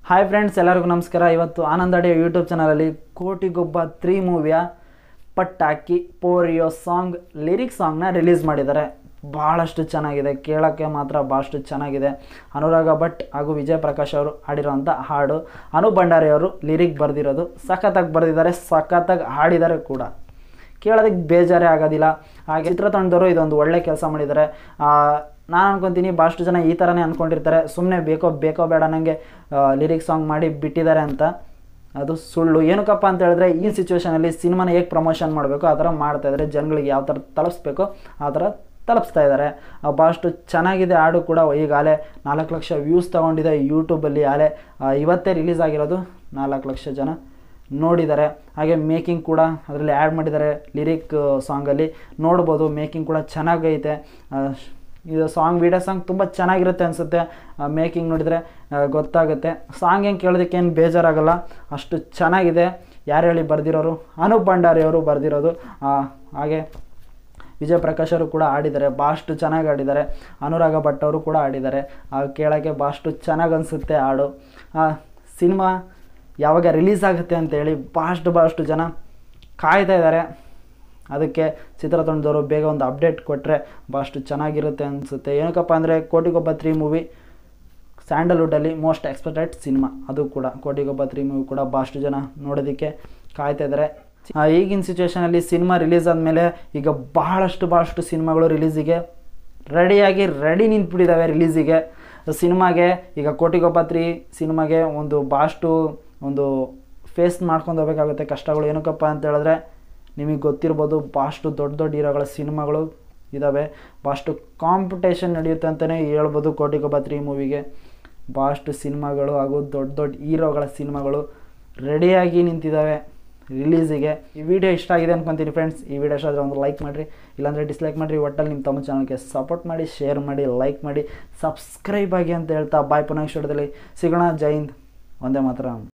hi friends ಎಲ್ಲರಿಗೂ ನಮಸ್ಕಾರ ಇವತ್ತು ಆನಂದ ಅಡಿಯೋ ಯೂಟ್ಯೂಬ್ ಚಾನಲಲ್ಲಿ ಕೋಟಿಗೊಬ್ಬ ತ್ರೀ ಮೂವಿಯ ಪಟ್ಟಾಕಿ ಪೋರಿಯೋ ಸಾಂಗ್ ಲಿರಿಕ್ ಸಾಂಗ್ನ ರಿಲೀಸ್ ಮಾಡಿದ್ದಾರೆ ಭಾಳಷ್ಟು ಚೆನ್ನಾಗಿದೆ ಕೇಳೋಕ್ಕೆ ಮಾತ್ರ ಭಾಳಷ್ಟು ಚೆನ್ನಾಗಿದೆ ಅನುರಾಗ ಭಟ್ ಹಾಗೂ ವಿಜಯ್ ಪ್ರಕಾಶ್ ಅವರು ಹಾಡಿರೋಂಥ ಹಾಡು ಅನು ಭಂಡಾರಿ ಅವರು ಲಿರಿಕ್ ಬರೆದಿರೋದು ಸಖತ್ತಾಗಿ ಬರೆದಿದ್ದಾರೆ ಸಖತ್ತಾಗಿ ಹಾಡಿದ್ದಾರೆ ಕೂಡ ಕೇಳೋದಕ್ಕೆ ಬೇಜಾರೇ ಆಗೋದಿಲ್ಲ ಹಾಗೆ ಚಿತ್ರತಂಡದವರು ಇದೊಂದು ಒಳ್ಳೆ ಕೆಲಸ ಮಾಡಿದ್ದಾರೆ ನಾನು ಅನ್ಕೊತೀನಿ ಭಾಳಷ್ಟು ಜನ ಈ ಥರನೇ ಅಂದ್ಕೊಂಡಿರ್ತಾರೆ ಸುಮ್ಮನೆ ಬೇಕೋ ಬೇಕೋ ಬೇಡ ನನಗೆ ಲಿರಿಕ್ ಸಾಂಗ್ ಮಾಡಿ ಬಿಟ್ಟಿದ್ದಾರೆ ಅಂತ ಅದು ಸುಳ್ಳು ಏನಕ್ಕಪ್ಪ ಅಂತ ಹೇಳಿದ್ರೆ ಈ ಸಿಚುವೇಷನಲ್ಲಿ ಸಿನಿಮಾನ ಹೇಗೆ ಪ್ರಮೋಷನ್ ಮಾಡಬೇಕು ಆ ಥರ ಮಾಡ್ತಾ ಇದ್ದಾರೆ ಜನಗಳಿಗೆ ಯಾವ ಥರ ತಲುಪಿಸ್ಬೇಕು ಆ ಥರ ತಲುಪಿಸ್ತಾ ಇದ್ದಾರೆ ಭಾಳಷ್ಟು ಚೆನ್ನಾಗಿದೆ ಹಾಡು ಕೂಡ ಈಗಾಗಲೇ ನಾಲ್ಕು ಲಕ್ಷ ವ್ಯೂಸ್ ತೊಗೊಂಡಿದೆ ಯೂಟ್ಯೂಬಲ್ಲಿ ಆಲೇ ಇವತ್ತೇ ರಿಲೀಸ್ ಆಗಿರೋದು ನಾಲ್ಕು ಲಕ್ಷ ಜನ ನೋಡಿದ್ದಾರೆ ಹಾಗೆ ಮೇಕಿಂಗ್ ಕೂಡ ಅದರಲ್ಲಿ ಆ್ಯಡ್ ಮಾಡಿದ್ದಾರೆ ಲಿರಿಕ್ ಸಾಂಗಲ್ಲಿ ನೋಡ್ಬೋದು ಮೇಕಿಂಗ್ ಕೂಡ ಚೆನ್ನಾಗೈತೆ ಇದು ಸಾಂಗ್ ವೀಡಿಯೋ ಸಾಂಗ್ ತುಂಬ ಚೆನ್ನಾಗಿರುತ್ತೆ ಅನಿಸುತ್ತೆ ಮೇಕಿಂಗ್ ನೋಡಿದರೆ ಗೊತ್ತಾಗುತ್ತೆ ಸಾಂಗ್ ಏನು ಕೇಳೋದಕ್ಕೆ ಏನು ಬೇಜಾರಾಗಲ್ಲ ಅಷ್ಟು ಚೆನ್ನಾಗಿದೆ ಯಾರು ಹೇಳಿ ಬರೆದಿರೋರು ಅನೂಪ್ ಭಂಡಾರಿ ಅವರು ಬರೆದಿರೋದು ಹಾಗೆ ವಿಜಯ್ ಪ್ರಕಾಶ್ ಅವರು ಕೂಡ ಆಡಿದ್ದಾರೆ ಭಾಳಷ್ಟು ಚೆನ್ನಾಗಿ ಆಡಿದ್ದಾರೆ ಅನುರಾಗ ಭಟ್ ಅವರು ಕೂಡ ಆಡಿದ್ದಾರೆ ಕೇಳೋಕ್ಕೆ ಭಾಳಷ್ಟು ಚೆನ್ನಾಗಿ ಅನಿಸುತ್ತೆ ಹಾಡು ಸಿನಿಮಾ ಯಾವಾಗ ರಿಲೀಸ್ ಆಗುತ್ತೆ ಅಂತೇಳಿ ಭಾಳಷ್ಟು ಭಾಳಷ್ಟು ಜನ ಕಾಯ್ತಾ ಇದ್ದಾರೆ ಅದಕ್ಕೆ ಚಿತ್ರತಂಡದವರು ಬೇಗ ಒಂದು ಅಪ್ಡೇಟ್ ಕೊಟ್ಟರೆ ಭಾಳಷ್ಟು ಚೆನ್ನಾಗಿರುತ್ತೆ ಅನಿಸುತ್ತೆ ಏನಕ್ಕಪ್ಪ ಅಂದರೆ ಕೋಟಿಗೊಬ್ಬ ತ್ರೀ ಮೂವಿ ಸ್ಯಾಂಡಲ್ವುಡ್ಡಲ್ಲಿ ಮೋಸ್ಟ್ ಎಕ್ಸ್ಪೆಕ್ಟೆಡ್ ಸಿನಿಮಾ ಅದು ಕೂಡ ಕೋಟಿಗೊಬ್ಬ ತ್ರೀ ಮೂವಿ ಕೂಡ ಭಾಳಷ್ಟು ಜನ ನೋಡೋದಕ್ಕೆ ಕಾಯ್ತಾ ಇದ್ದಾರೆ ಈಗಿನ ಸಿಚುವೇಷನಲ್ಲಿ ಸಿನಿಮಾ ರಿಲೀಸ್ ಆದಮೇಲೆ ಈಗ ಭಾಳಷ್ಟು ಭಾಳಷ್ಟು ಸಿನಿಮಾಗಳು ರಿಲೀಸಿಗೆ ರೆಡಿಯಾಗಿ ರೆಡಿ ನಿಂತ್ಬಿಟ್ಟಿದ್ದಾವೆ ರಿಲೀಸಿಗೆ ಸಿನಿಮಾಗೆ ಈಗ ಕೋಟಿಗೊಬ್ಬ ತ್ರೀ ಸಿನಿಮಾಗೆ ಒಂದು ಭಾಳಷ್ಟು ಒಂದು ಫೇಸ್ ಮಾಡ್ಕೊಂಡು ಹೋಗ್ಬೇಕಾಗುತ್ತೆ ಕಷ್ಟಗಳು ಏನಕ್ಕಪ್ಪ ಅಂತ ಹೇಳಿದ್ರೆ ನಿಮಗೆ ಗೊತ್ತಿರ್ಬೋದು ಭಾಳಷ್ಟು ದೊಡ್ಡ ದೊಡ್ಡ ಹೀರೋಗಳ ಸಿನಿಮಾಗಳು ಇದ್ದಾವೆ ಭಾಳಷ್ಟು ಕಾಂಪಿಟೇಷನ್ ನಡೆಯುತ್ತೆ ಅಂತಲೇ ಹೇಳ್ಬೋದು ಕೋಟಿಗೊಬ್ಬ ತ್ರೀ ಮೂವಿಗೆ ಭಾಳಷ್ಟು ಸಿನಿಮಾಗಳು ಹಾಗೂ ದೊಡ್ಡ ದೊಡ್ಡ ಹೀರೋಗಳ ಸಿನಿಮಾಗಳು ರೆಡಿಯಾಗಿ ನಿಂತಿದ್ದಾವೆ ರಿಲೀಸಿಗೆ ಈ ವಿಡಿಯೋ ಇಷ್ಟ ಆಗಿದೆ ಅನ್ಕೊತೀನಿ ಫ್ರೆಂಡ್ಸ್ ಈ ವಿಡಿಯೋ ಇಷ್ಟ ಆದರೆ ಒಂದು ಲೈಕ್ ಮಾಡಿರಿ ಇಲ್ಲಾಂದರೆ ಡಿಸ್ಲೈಕ್ ಮಾಡಿರಿ ಒಟ್ಟಲ್ಲಿ ನಿಮ್ಮ ತಮ್ಮ ಚಾನಲ್ಗೆ ಸಪೋರ್ಟ್ ಮಾಡಿ ಶೇರ್ ಮಾಡಿ ಲೈಕ್ ಮಾಡಿ ಸಬ್ಸ್ಕ್ರೈಬ್ ಆಗಿ ಅಂತ ಹೇಳ್ತಾ ಬಾಯ್ ಪುನಃ ವಿಡಿಯೋದಲ್ಲಿ ಸಿಗೋಣ ಜೈ ಹಿಂದ್ ಒಂದೇ ಮಾತ್ರ